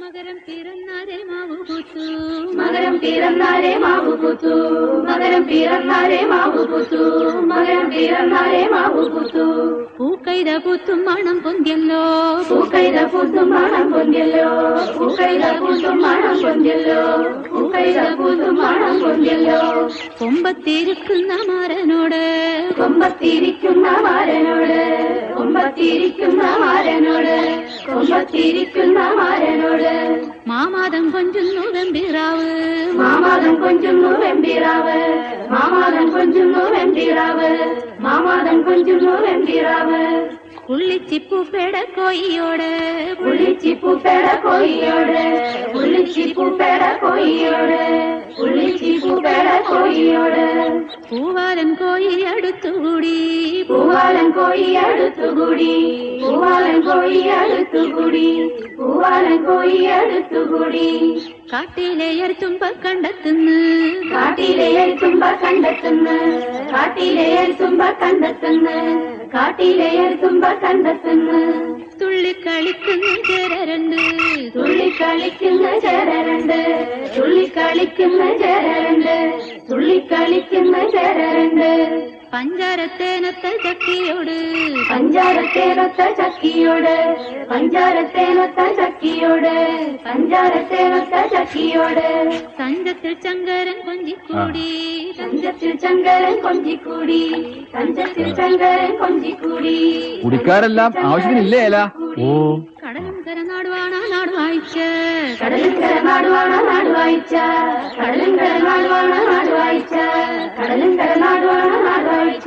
മകരം പിറന്നാരെ മാവു പൂത്തു മകരം പിറന്നാരെ മാവു പൂത്തു മകരം പിറന്നാരെ മാവു പൂത്തു മകരം പിറന്നാരെ മാവു പൂത്തു പൂക്കൈത പൂത്തും മണം പൊന്തിയല്ലോ പൂക്കൈത പൂത്തും മണം പൊന്തിയല്ലോ പൂക്കൈത പൂത്തും മണം പൊന്തിയല്ലോ പൂക്കൈത പൂത്തും മണം പൊന്തിയല്ലോ കൊമ്പത്തിരിക്കുന്ന മാരനോട് കൊമ്പത്തിരിക്കുന്ന മാരനോട് കൊമ്പത്തിരിക്കുന്ന മാരനോട് കൊമ്പത്തിരിക്കുന്ന മാരനോട് മാമാദം കൊഞ്ചുന്നു വെമ്പിറാവ് മാമാദം കൊഞ്ചുന്നു വെമ്പിറാവ് മാമാദം കൊഞ്ചുന്നു വെമ്പിറാവ് മാമാദം കൊഞ്ചുന്നു വെമ്പിറാവ് പുള്ളിച്ചിപ്പൂപ്പേട കോയിയോട് പുള്ളിച്ചിപ്പൂപ്പേട കോയിയോട് പുള്ളിച്ചിപ്പൂപ്പേട കോയിയോട് പുള്ളിച്ചിപ്പൂപ്പേട കോയിയോട് പൂവാലൻ കോയി അടുത്തുകൂടി പൂവാലൻ കോയി അടുത്തുകൂടി പൂവാലൻ കോയി അടുത്തുകൂടി പൂവാലൻ കോയി അടുത്തുകൂടി കാട്ടിലെ തുമ്പ കണ്ടെത്തുന്നു കാട്ടിലെ തുമ്പ കണ്ടെത്തുന്നു കാട്ടിലെ തുമ്പ കണ്ടെത്തുന്നു കാട്ടിലെ തുമ്പ കണ്ടെത്തുന്നു തുള്ളിക്കളിക്കുന്ന ചേരരണ്ട് തുള്ളിക്കളിക്കുന്ന ചേരരുണ്ട് തുള്ളിക്കളിക്കുന്ന ചേരരുണ്ട് തുള്ളിക്കളിക്കുന്ന ചേരരുണ്ട് പഞ്ചാരത്തേനത്തെ ചക്കിയോട് പഞ്ചാരത്തേനൊത്ത ചക്കിയോട് പഞ്ചാരത്തേനൊത്ത ചക്കിയോട് പഞ്ചാരത്തേനൊത്ത ചക്കിയോട് തഞ്ചത്തിൽ ചങ്കരൻ കൊഞ്ചിക്കൂടി തഞ്ചത്തിൽ ചങ്കരൻ കൊഞ്ചിക്കൂടി തഞ്ചത്തിൽ ചങ്കരൻ കൊഞ്ചിക്കൂടി കുടിക്കാരെല്ലാം ആവശ്യത്തിനില്ലേ ഏല ഓ കടലും കരനാടുവാണ് നാട് വായിച്ച കടലും കരനാടുവാണ് നാട് വായിച്ച കടലും കരനാടുവാണ് നാട് വായിച്ച കടലും കരനാടുവാണ് നാട് വായിച്ച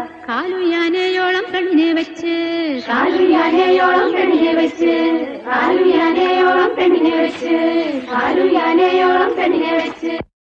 കാലുയാനയോളം പെണ്ണിനെ വെച്ച് കാലുയാനയോളം പെണ്ണിനെ വെച്ച് കാലുയാനയോളം പെണ്ണിനെ വെച്ച് കാലുയാനയോളം പെണ്ണിനെ വെച്ച്